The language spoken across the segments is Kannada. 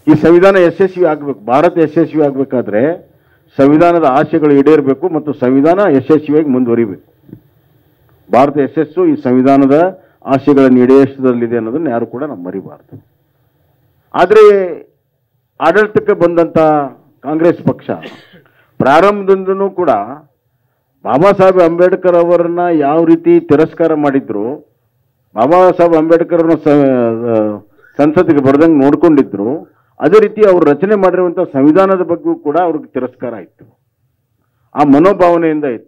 ಈ ಸಂವಿಧಾನ ಯಶಸ್ವಿ ಆಗಬೇಕು ಭಾರತ ಯಶಸ್ವಿ ಆಗಬೇಕಾದ್ರೆ ಸಂವಿಧಾನದ ಆಶೆಗಳು ಈಡೇರಬೇಕು ಮತ್ತು ಸಂವಿಧಾನ ಯಶಸ್ವಿಯಾಗಿ ಮುಂದುವರಿಬೇಕು ಭಾರತ ಯಶಸ್ಸು ಈ ಸಂವಿಧಾನದ ಆಶೆಗಳನ್ನು ಈಡೇರಿಸೋದ್ರಲ್ಲಿದೆ ಅನ್ನೋದನ್ನ ಯಾರು ಕೂಡ ನಾವು ಮರಿಬಾರ್ದು ಆದರೆ ಆಡಳಿತಕ್ಕೆ ಬಂದಂಥ ಕಾಂಗ್ರೆಸ್ ಪಕ್ಷ ಪ್ರಾರಂಭದಿಂದನೂ ಕೂಡ ಬಾಬಾ ಸಾಹೇಬ್ ಅಂಬೇಡ್ಕರ್ ಅವರನ್ನ ಯಾವ ರೀತಿ ತಿರಸ್ಕಾರ ಮಾಡಿದ್ರು ಬಾಬಾ ಸಾಹೇಬ್ ಅಂಬೇಡ್ಕರ್ ಅವ್ರನ್ನ ಸ- ಸಂಸತ್ತಿಗೆ ಬರ್ದಂಗೆ ನೋಡ್ಕೊಂಡಿದ್ರು ಅದೇ ರೀತಿ ಅವರು ರಚನೆ ಮಾಡಿರುವಂಥ ಸಂವಿಧಾನದ ಬಗ್ಗೆಯೂ ಕೂಡ ಅವ್ರಿಗೆ ತಿರಸ್ಕಾರ ಇತ್ತು ಆ ಮನೋಭಾವನೆಯಿಂದ ಇತ್ತು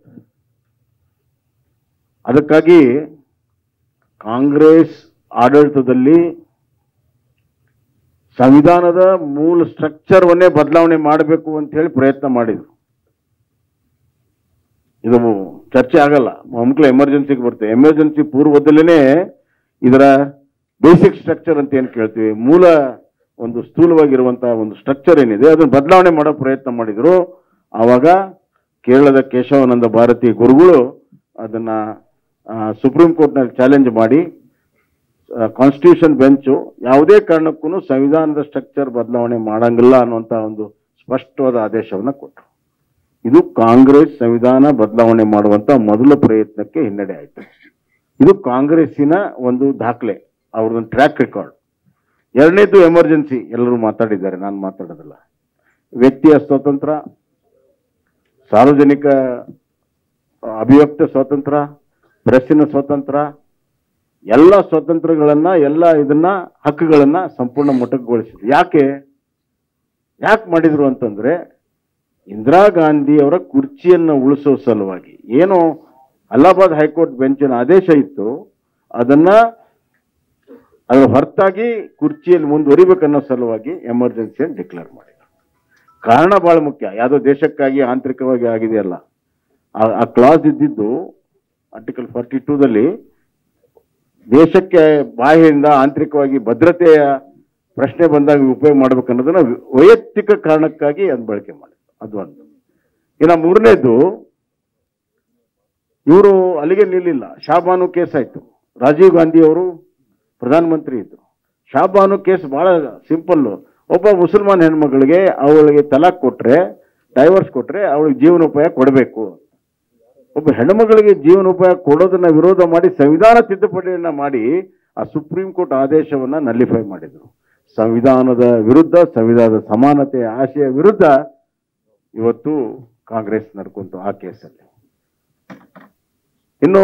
ಅದಕ್ಕಾಗಿ ಕಾಂಗ್ರೆಸ್ ಆಡಳಿತದಲ್ಲಿ ಸಂವಿಧಾನದ ಮೂಲ ಸ್ಟ್ರಕ್ಚರ್ವನ್ನೇ ಬದಲಾವಣೆ ಮಾಡಬೇಕು ಅಂತ ಹೇಳಿ ಪ್ರಯತ್ನ ಮಾಡಿದ್ರು ಇದು ಚರ್ಚೆ ಆಗಲ್ಲ ಮಕ್ಕಳು ಎಮರ್ಜೆನ್ಸಿಗೆ ಬರ್ತೇವೆ ಎಮರ್ಜೆನ್ಸಿ ಪೂರ್ವದಲ್ಲೇ ಇದರ ಬೇಸಿಕ್ ಸ್ಟ್ರಕ್ಚರ್ ಅಂತ ಏನು ಕೇಳ್ತೀವಿ ಮೂಲ ಒಂದು ಸ್ಥೂಲವಾಗಿರುವಂತಹ ಒಂದು ಸ್ಟ್ರಕ್ಚರ್ ಏನಿದೆ ಅದನ್ನು ಬದಲಾವಣೆ ಮಾಡೋ ಪ್ರಯತ್ನ ಮಾಡಿದ್ರು ಆವಾಗ ಕೇರಳದ ಕೇಶವಾನಂದ ಭಾರತಿ ಗುರುಗಳು ಅದನ್ನ ಸುಪ್ರೀಂ ಕೋರ್ಟ್ನಲ್ಲಿ ಚಾಲೆಂಜ್ ಮಾಡಿ ಕಾನ್ಸ್ಟಿಟ್ಯೂಷನ್ ಬೆಂಚು ಯಾವುದೇ ಕಾರಣಕ್ಕೂ ಸಂವಿಧಾನದ ಸ್ಟ್ರಕ್ಚರ್ ಬದಲಾವಣೆ ಮಾಡಂಗಿಲ್ಲ ಅನ್ನುವಂಥ ಒಂದು ಸ್ಪಷ್ಟವಾದ ಆದೇಶವನ್ನು ಕೊಟ್ಟರು ಇದು ಕಾಂಗ್ರೆಸ್ ಸಂವಿಧಾನ ಬದಲಾವಣೆ ಮಾಡುವಂತ ಮೊದಲ ಪ್ರಯತ್ನಕ್ಕೆ ಹಿನ್ನಡೆ ಆಯಿತು ಇದು ಕಾಂಗ್ರೆಸ್ಸಿನ ಒಂದು ದಾಖಲೆ ಅವ್ರದ್ದು ಟ್ರ್ಯಾಕ್ ರೆಕಾರ್ಡ್ ಎರಡನೇದು ಎಮರ್ಜೆನ್ಸಿ ಎಲ್ಲರೂ ಮಾತಾಡಿದ್ದಾರೆ ನಾನು ಮಾತಾಡೋದಿಲ್ಲ ವ್ಯಕ್ತಿಯ ಸ್ವಾತಂತ್ರ್ಯ ಸಾರ್ವಜನಿಕ ಅಭಿವ್ಯಕ್ತ ಸ್ವಾತಂತ್ರ್ಯ ಪ್ರೆಸ್ಸಿನ ಸ್ವಾತಂತ್ರ್ಯ ಎಲ್ಲ ಸ್ವಾತಂತ್ರ್ಯಗಳನ್ನ ಎಲ್ಲ ಇದನ್ನ ಹಕ್ಕುಗಳನ್ನ ಸಂಪೂರ್ಣ ಮೊಟಕುಗೊಳಿಸಿದ್ರು ಯಾಕೆ ಯಾಕೆ ಮಾಡಿದ್ರು ಅಂತಂದ್ರೆ ಇಂದಿರಾ ಗಾಂಧಿ ಅವರ ಕುರ್ಚಿಯನ್ನು ಉಳಿಸೋ ಸಲುವಾಗಿ ಏನು ಅಲಹಾಬಾದ್ ಹೈಕೋರ್ಟ್ ಬೆಂಚಿನ ಆದೇಶ ಇತ್ತು ಅದನ್ನ ಅದರ ಹೊರತಾಗಿ ಕುರ್ಚಿಯಲ್ಲಿ ಮುಂದುವರಿಬೇಕನ್ನೋ ಸಲುವಾಗಿ ಎಮರ್ಜೆನ್ಸಿಯನ್ನು ಡಿಕ್ಲೇರ್ ಮಾಡಿದ್ರು ಕಾರಣ ಬಹಳ ಮುಖ್ಯ ಯಾವುದೋ ದೇಶಕ್ಕಾಗಿ ಆಂತರಿಕವಾಗಿ ಆಗಿದೆಯಲ್ಲ ಆ- ಆ ಕ್ಲಾಸ್ ಇದ್ದಿದ್ದು ಆರ್ಟಿಕಲ್ ಫಾರ್ಟಿ ಟೂದಲ್ಲಿ ದೇಶಕ್ಕೆ ಬಾಹ್ಯದಿಂದ ಆಂತರಿಕವಾಗಿ ಭದ್ರತೆಯ ಪ್ರಶ್ನೆ ಬಂದಾಗ ಉಪಯೋಗ ಮಾಡ್ಬೇಕನ್ನೋದನ್ನ ವೈಯಕ್ತಿಕ ಕಾರಣಕ್ಕಾಗಿ ಅದು ಬಳಕೆ ಮಾಡಿದ್ರು ಅದು ಒಂದು ಇನ್ನು ಮೂರನೇದು ಇವರು ಅಲ್ಲಿಗೆ ನಿಲ್ಲಿಲ್ಲ ಶಾಬಾನು ಕೇಸ್ ಆಯ್ತು ರಾಜೀವ್ ಗಾಂಧಿ ಅವರು ಪ್ರಧಾನಮಂತ್ರಿ ಇದ್ರು ಶಾಬಾನು ಕೇಸ್ ಬಹಳ ಸಿಂಪಲ್ ಒಬ್ಬ ಮುಸಲ್ಮಾನ್ ಹೆಣ್ಮಗಳಿಗೆ ಅವಳಿಗೆ ತಲಾಕ್ ಕೊಟ್ರೆ ಡೈವರ್ಸ್ ಕೊಟ್ರೆ ಅವಳಿಗೆ ಜೀವನೋಪಾಯ ಕೊಡಬೇಕು ಒಬ್ಬ ಹೆಣ್ಮಗಳಿಗೆ ಜೀವನೋಪಾಯ ಕೊಡೋದನ್ನ ವಿರೋಧ ಮಾಡಿ ಸಂವಿಧಾನ ತಿದ್ದುಪಡಿಯನ್ನ ಮಾಡಿ ಆ ಸುಪ್ರೀಂ ಕೋರ್ಟ್ ಆದೇಶವನ್ನ ನಲ್ಲಿಫೈ ಮಾಡಿದ್ರು ಸಂವಿಧಾನದ ವಿರುದ್ಧ ಸಂವಿಧಾನದ ಸಮಾನತೆಯ ಆಶೆಯ ವಿರುದ್ಧ ಇವತ್ತು ಕಾಂಗ್ರೆಸ್ ನಡ್ಕೊಂತು ಆ ಕೇಸಲ್ಲಿ ಇನ್ನು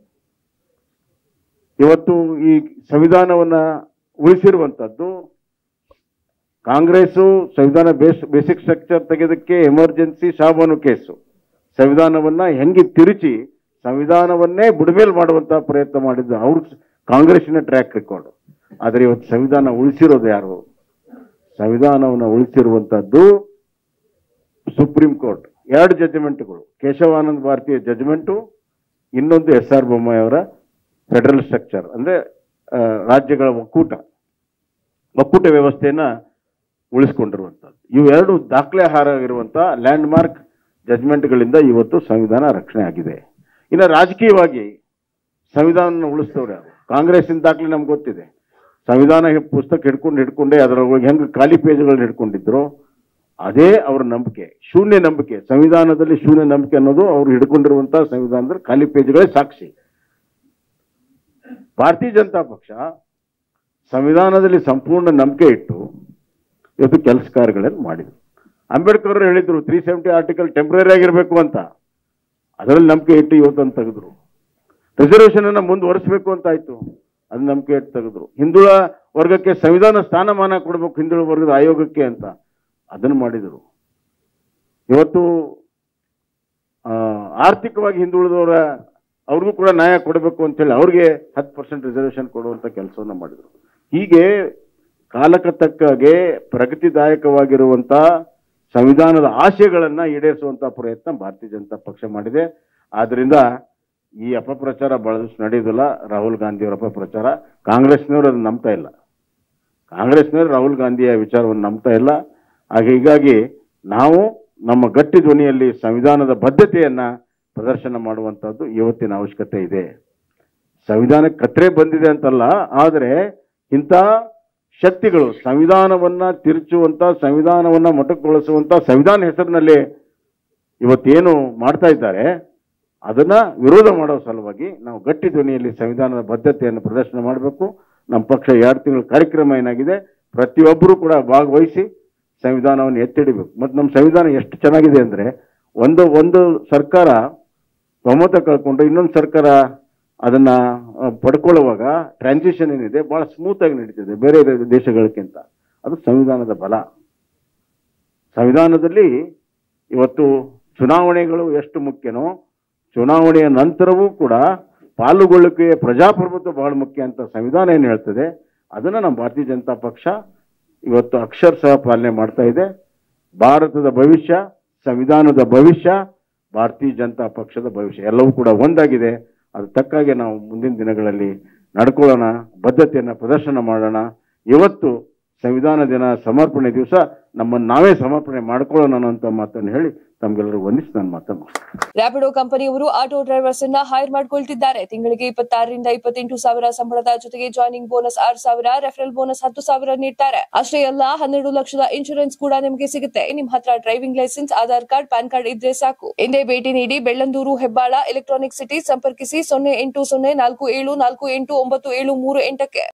ಇವತ್ತು ಈ ಸಂವಿಧಾನವನ್ನ ಉಳಿಸಿರುವಂತದ್ದು ಕಾಂಗ್ರೆಸ್ಸು ಸಂವಿಧಾನ ಬೇಸ್ ಬೇಸಿಕ್ ಸ್ಟ್ರಕ್ಚರ್ ತೆಗೆದಕ್ಕೆ ಎಮರ್ಜೆನ್ಸಿ ಶಾಬಾನು ಕೇಸು ಸಂವಿಧಾನವನ್ನ ಹೆಂಗೆ ತಿರುಚಿ ಸಂವಿಧಾನವನ್ನೇ ಬುಡಮೇಲ್ ಮಾಡುವಂತ ಪ್ರಯತ್ನ ಮಾಡಿದ್ದು ಅವ್ರ ಕಾಂಗ್ರೆಸ್ಸಿನ ಟ್ರ್ಯಾಕ್ ರೆಕಾರ್ಡ್ ಆದರೆ ಇವತ್ತು ಸಂವಿಧಾನ ಉಳಿಸಿರೋದು ಯಾರು ಸಂವಿಧಾನವನ್ನು ಉಳಿಸಿರುವಂತದ್ದು ಸುಪ್ರೀಂ ಕೋರ್ಟ್ ಎರಡು ಜಡ್ಜ್ಮೆಂಟ್ಗಳು ಕೇಶವಾನಂದ ಭಾರತೀಯ ಜಡ್ಜ್ಮೆಂಟು ಇನ್ನೊಂದು ಎಸ್ ಆರ್ ಬೊಮ್ಮಾಯಿ ಅವರ ಫೆಡರಲ್ ಸ್ಟ್ರಕ್ಚರ್ ಅಂದ್ರೆ ಆ, ರಾಜ್ಯಗಳ ಒಕ್ಕೂಟ ಒಕ್ಕೂಟ ವ್ಯವಸ್ಥೆಯನ್ನ ಉಳಿಸ್ಕೊಂಡಿರುವಂಥದ್ದು ಇವೆರಡು ದಾಖಲೆಹಾರ ಇರುವಂತ ಲ್ಯಾಂಡ್ ಮಾರ್ಕ್ ಜಜ್ಮೆಂಟ್ಗಳಿಂದ ಇವತ್ತು ಸಂವಿಧಾನ ರಕ್ಷಣೆ ಆಗಿದೆ ಇನ್ನು ರಾಜಕೀಯವಾಗಿ ಸಂವಿಧಾನ ಉಳಿಸ್ತವ್ರು ಯಾರು ಕಾಂಗ್ರೆಸ್ಸಿನ ದಾಖಲೆ ನಮ್ಗೆ ಗೊತ್ತಿದೆ ಸಂವಿಧಾನ ಹಿ- ಪುಸ್ತಕ ಹಿಡ್ಕೊಂಡು ಹಿಡ್ಕೊಂಡೆ ಅದರೊಳಗೆ ಹೆಂಗೆ ಖಾಲಿ ಪೇಜ್ಗಳನ್ನ ಹಿಡ್ಕೊಂಡಿದ್ರು ಅದೇ ಅವ್ರ ನಂಬಿಕೆ ಶೂನ್ಯ ನಂಬಿಕೆ ಸಂವಿಧಾನದಲ್ಲಿ ಶೂನ್ಯ ನಂಬಿಕೆ ಅನ್ನೋದು ಅವ್ರು ಹಿಡ್ಕೊಂಡಿರುವಂತಹ ಸಂವಿಧಾನದಲ್ಲಿ ಖಾಲಿ ಪೇಜ್ಗಳೇ ಸಾಕ್ಷಿ ಭಾರತೀಯ ಜನತಾ ಪಕ್ಷ ಸಂವಿಧಾನದಲ್ಲಿ ಸಂಪೂರ್ಣ ನಂಬಿಕೆ ಇಟ್ಟು ಇವತ್ತು ಕೆಲಸ ಕಾರ್ಯಗಳನ್ನು ಮಾಡಿದ್ರು ಅಂಬೇಡ್ಕರ್ ಅವರು ಹೇಳಿದ್ರು ತ್ರೀ ಸೆವೆಂಟಿ ಆರ್ಟಿಕಲ್ ಟೆಂಪ್ರರಿ ಆಗಿರಬೇಕು ಅಂತ ಅದರಲ್ಲಿ ನಂಬಿಕೆ ಇಟ್ಟು ಇವತ್ತನ್ನು ತೆಗೆದ್ರು ರಿಸರ್ವೇಷನ್ ಅನ್ನ ಮುಂದುವರಿಸಬೇಕು ಅಂತ ಆಯ್ತು ಅದು ನಂಬಿಕೆ ಇಟ್ಟು ತೆಗೆದ್ರು ಹಿಂದುಳ ವರ್ಗಕ್ಕೆ ಸಂವಿಧಾನ ಸ್ಥಾನಮಾನ ಕೊಡಬೇಕು ಹಿಂದುಳ ವರ್ಗದ ಆಯೋಗಕ್ಕೆ ಅಂತ ಅದನ್ನು ಮಾಡಿದರು ಇವತ್ತು ಆ, ಆರ್ಥಿಕವಾಗಿ ಹಿಂದುಳಿದವರ ಅವ್ರಿಗೂ ಕೂಡ ನ್ಯಾಯ ಕೊಡಬೇಕು ಅಂತೇಳಿ ಅವ್ರಿಗೆ ಹತ್ತು ಪರ್ಸೆಂಟ್ ರಿಸರ್ವೇಷನ್ ಕೊಡುವಂತ ಕೆಲಸವನ್ನ ಮಾಡಿದರು ಹೀಗೆ ಕಾಲಕ್ಕೆ ತಕ್ಕಾಗೆ ಪ್ರಗತಿದಾಯಕವಾಗಿರುವಂತ ಸಂವಿಧಾನದ ಆಶಯಗಳನ್ನ ಈಡೇರಿಸುವಂತ ಪ್ರಯತ್ನ ಭಾರತೀಯ ಜನತಾ ಪಕ್ಷ ಮಾಡಿದೆ ಆದ್ರಿಂದ ಈ ಅಪಪ್ರಚಾರ ಬಹಳಷ್ಟು ನಡೆಯುವುದಿಲ್ಲ ರಾಹುಲ್ ಗಾಂಧಿ ಅವರ ಅಪಪ್ರಚಾರ ಕಾಂಗ್ರೆಸ್ನವರು ಅದನ್ನ ನಂಬ್ತಾ ಇಲ್ಲ ಕಾಂಗ್ರೆಸ್ನವರು ರಾಹುಲ್ ಗಾಂಧಿಯ ವಿಚಾರವನ್ನು ನಂಬ್ತಾ ಇಲ್ಲ ಹಾಗೆ ಹೀಗಾಗಿ ನಾವು ನಮ್ಮ ಗಟ್ಟಿ ಧ್ವನಿಯಲ್ಲಿ ಸಂವಿಧಾನದ ಬದ್ಧತೆಯನ್ನ ಪ್ರದರ್ಶನ ಮಾಡುವಂತದ್ದು ಇವತ್ತಿನ ಅವಶ್ಯಕತೆ ಇದೆ ಸಂವಿಧಾನಕ್ಕೆ ಕತ್ರೆ ಬಂದಿದೆ ಅಂತಲ್ಲ ಆದರೆ ಇಂಥ ಶಕ್ತಿಗಳು ಸಂವಿಧಾನವನ್ನ ತಿರುಚುವಂತ ಸಂವಿಧಾನವನ್ನ ಮೊಟಕುಗೊಳಿಸುವಂತ ಸಂವಿಧಾನ ಹೆಸರಿನಲ್ಲಿ ಇವತ್ತೇನು ಮಾಡ್ತಾ ಇದ್ದಾರೆ ಅದನ್ನ ವಿರೋಧ ಮಾಡೋ ಸಲುವಾಗಿ ನಾವು ಗಟ್ಟಿ ಧ್ವನಿಯಲ್ಲಿ ಸಂವಿಧಾನದ ಬದ್ಧತೆಯನ್ನು ಪ್ರದರ್ಶನ ಮಾಡಬೇಕು ನಮ್ಮ ಪಕ್ಷ ಎರಡು ತಿಂಗಳ ಕಾರ್ಯಕ್ರಮ ಏನಾಗಿದೆ ಪ್ರತಿಯೊಬ್ಬರು ಕೂಡ ಭಾಗವಹಿಸಿ ಸಂವಿಧಾನವನ್ನು ಎತ್ತಿಡಬೇಕು ಮತ್ತು ನಮ್ಮ ಸಂವಿಧಾನ ಎಷ್ಟು ಚೆನ್ನಾಗಿದೆ ಅಂದ್ರೆ ಒಂದು ಒಂದು ಸರ್ಕಾರ ಬಹುಮತ ಕಳ್ಕೊಂಡು ಇನ್ನೊಂದು ಸರ್ಕಾರ ಅದನ್ನ ಆ, ಪಡ್ಕೊಳ್ಳುವಾಗ ಟ್ರಾನ್ಸಿಷನ್ ಏನಿದೆ ಬಹಳ ಸ್ಮೂತ್ ಆಗಿ ನಡೀತಿದೆ ಬೇರೆ ಬೇರೆ ದೇಶಗಳಕ್ಕಿಂತ ಅದು ಸಂವಿಧಾನದ ಬಲ ಸಂವಿಧಾನದಲ್ಲಿ ಇವತ್ತು ಚುನಾವಣೆಗಳು ಎಷ್ಟು ಮುಖ್ಯನೋ ಚುನಾವಣೆಯ ನಂತರವೂ ಕೂಡ ಪಾಲುಗೊಳ್ಳುವಿಕೆ ಪ್ರಜಾಪ್ರಭುತ್ವ ಬಹಳ ಮುಖ್ಯ ಅಂತ ಸಂವಿಧಾನ ಏನು ಹೇಳ್ತದೆ ಅದನ್ನ ನಮ್ಮ ಭಾರತೀಯ ಜನತಾ ಪಕ್ಷ ಇವತ್ತು ಅಕ್ಷರಶಃ ಪಾಲನೆ ಮಾಡ್ತಾ ಇದೆ ಭಾರತದ ಭವಿಷ್ಯ ಸಂವಿಧಾನದ ಭವಿಷ್ಯ ಭಾರತೀಯ ಜನತಾ ಪಕ್ಷದ ಭವಿಷ್ಯ ಎಲ್ಲವೂ ಕೂಡ ಒಂದಾಗಿದೆ ಅದು ತಕ್ಕಾಗೆ ನಾವು ಮುಂದಿನ ದಿನಗಳಲ್ಲಿ ನಡ್ಕೊಳ್ಳೋಣ ಬದ್ಧತೆಯನ್ನು ಪ್ರದರ್ಶನ ಮಾಡೋಣ ಇವತ್ತು ಸಂವಿಧಾನ ದಿನ ಸಮರ್ಪಣೆ ದಿವಸ ನಮ್ಮನ್ನು ನಾವೇ ಸಮರ್ಪಣೆ ಮಾಡ್ಕೊಳ್ಳೋಣ ಅನ್ನೋ ಮಾತನ್ನು ಹೇಳಿ ತಮ್ಗೆಲ್ಲರೂ ವಂದಿಸಿ ನಾನು ಮಾತನ್ನು ರ್ಯಾಪಿಡೋ ಕಂಪನಿಯವರು ಆಟೋ ಡ್ರೈವರ್ಸ್ ಅನ್ನ ಹೈರ್ ಮಾಡ್ಕೊಳ್ತಿದ್ದಾರೆ ತಿಂಗಳಿಗೆ ಇಪ್ಪತ್ತಾರರಿಂದ ಇಪ್ಪತ್ತೆಂಟು ಸಾವಿರ ಸಂಬಳದ ಜೊತೆಗೆ ಜಾಯ್ನಿಂಗ್ ಬೋನಸ್ ಆರು ಸಾವಿರ ರೆಫರಲ್ ಬೋನಸ್ ಹತ್ತು ಸಾವಿರ ನೀಡ್ತಾರೆ ಅಷ್ಟೇ ಅಲ್ಲ ಹನ್ನೆರಡು ಲಕ್ಷದ ಇನ್ಶೂರೆನ್ಸ್ ಕೂಡ ನಿಮಗೆ ಸಿಗುತ್ತೆ ನಿಮ್ ಹತ್ರ driving licence Aadhaar card PAN card ಇದ್ರೆ ಸಾಕು ಹಿಂದೆ ಭೇಟಿ ನೀಡಿ ಬೆಳ್ಳಂದೂರು ಹೆಬ್ಬಾಳ ಎಲೆಕ್ಟ್ರಾನಿಕ್ ಸಿಟಿ ಸಂಪರ್ಕಿಸಿ ಸೊನ್ನೆ ಎಂಟು ಸೊನ್ನೆ ನಾಲ್ಕು ಏಳು ನಾಲ್ಕು ಎಂಟು ಒಂಬತ್ತು ಏಳು ಮೂರು ಎಂಟಕ್ಕೆ